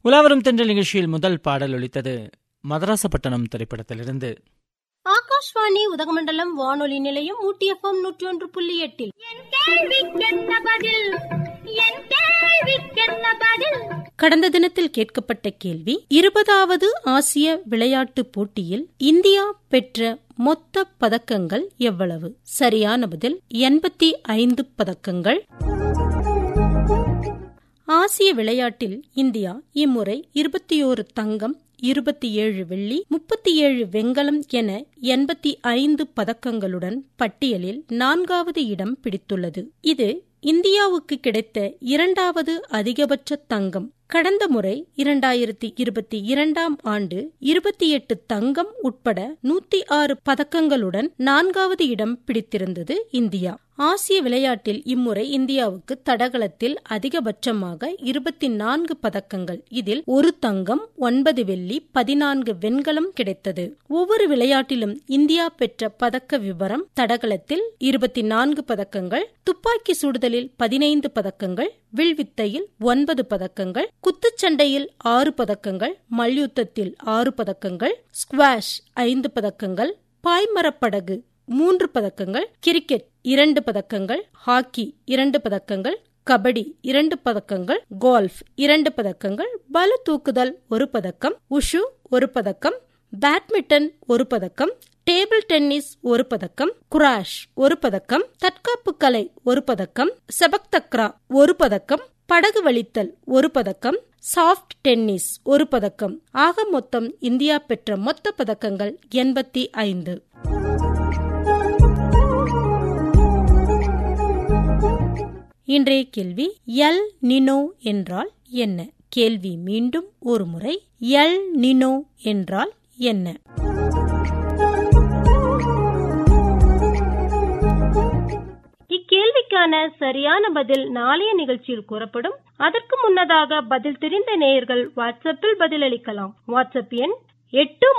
உலாவரும் தென்றல் நிகழ்ச்சியில் முதல் பாடல் ஒலித்தது மதராசப்பட்டினம் திரைப்படத்திலிருந்து ஆகாஷ்வாணி உதகமண்டலம் வானொலி நிலையம் ஊட்டி எஃப்எம் நூற்றி ஒன்று புள்ளி எட்டில் கடந்த தினத்தில் கேட்கப்பட்ட கேள்வி இருபதாவது ஆசிய விளையாட்டுப் போட்டியில் இந்தியா பெற்ற மொத்த பதக்கங்கள் எவ்வளவு சரியான பதில் எண்பத்தி ஐந்து பதக்கங்கள் ஆசிய விளையாட்டில் இந்தியா இம்முறை இருபத்தி ஓரு தங்கம் இருபத்தி ஏழு வெள்ளி முப்பத்தி ஏழு வெண்கலம் என எண்பத்தி ஐந்து பதக்கங்களுடன் பட்டியலில் நான்காவது இடம் பிடித்துள்ளது இது இந்தியாவுக்கு கிடைத்த இரண்டாவது அதிகபட்ச தங்கம் கடந்த முறை இரண்டாயிரத்தி இருபத்தி இரண்டாம் ஆண்டு இருபத்தி எட்டு தங்கம் உட்பட நூத்தி ஆறு பதக்கங்களுடன் நான்காவது இடம் பிடித்திருந்தது இந்தியா ஆசிய விளையாட்டில் இம்முறை இந்தியாவுக்கு தடகளத்தில் அதிகபட்சமாக இருபத்தி நான்கு பதக்கங்கள் இதில் ஒரு தங்கம் ஒன்பது வெள்ளி பதினான்கு வெண்கலம் கிடைத்தது ஒவ்வொரு விளையாட்டிலும் இந்தியா பெற்ற பதக்க விவரம் தடகளத்தில் இருபத்தி நான்கு பதக்கங்கள் துப்பாக்கி சுடுதலில் பதினைந்து பதக்கங்கள் வில்வித்தையில் ஒன்பது பதக்கங்கள் குத்துச்சண்டையில் ஆறு பதக்கங்கள் மல்யுத்தத்தில் ஆறு பதக்கங்கள் ஸ்குவாஷ் ஐந்து பதக்கங்கள் பாய்மரப்படகு மூன்று பதக்கங்கள் கிரிக்கெட் இரண்டு பதக்கங்கள் ஹாக்கி இரண்டு பதக்கங்கள் கபடி இரண்டு பதக்கங்கள் கோல்ஃப் இரண்டு பதக்கங்கள் பளு தூக்குதல் ஒரு பதக்கம் உஷு ஒரு பதக்கம் பேட்மிண்டன் ஒரு பதக்கம் டேபிள் டென்னிஸ் ஒரு பதக்கம் குராஷ் ஒரு பதக்கம் தற்காப்பு கலை ஒரு பதக்கம் செபக் தக்ரா ஒரு பதக்கம் படகு வலித்தல் ஒரு பதக்கம் சாஃப்ட் டென்னிஸ் ஒரு பதக்கம் ஆக மொத்தம் இந்தியா பெற்ற மொத்த பதக்கங்கள் எண்பத்தி ஐந்து இன்றைய கேள்வி எல் நினோ என்றால் என்ன கேள்வி மீண்டும் ஒரு முறை எல் நினோ என்றால் என்ன இக்கேள்விக்கான சரியான பதில் நாளைய நிகழ்ச்சியில் கூறப்படும் அதற்கு முன்னதாக பதில் தெரிந்த நேயர்கள் வாட்ஸ்அப்பில் பதிலளிக்கலாம் வாட்ஸ்அப் எண் எட்டு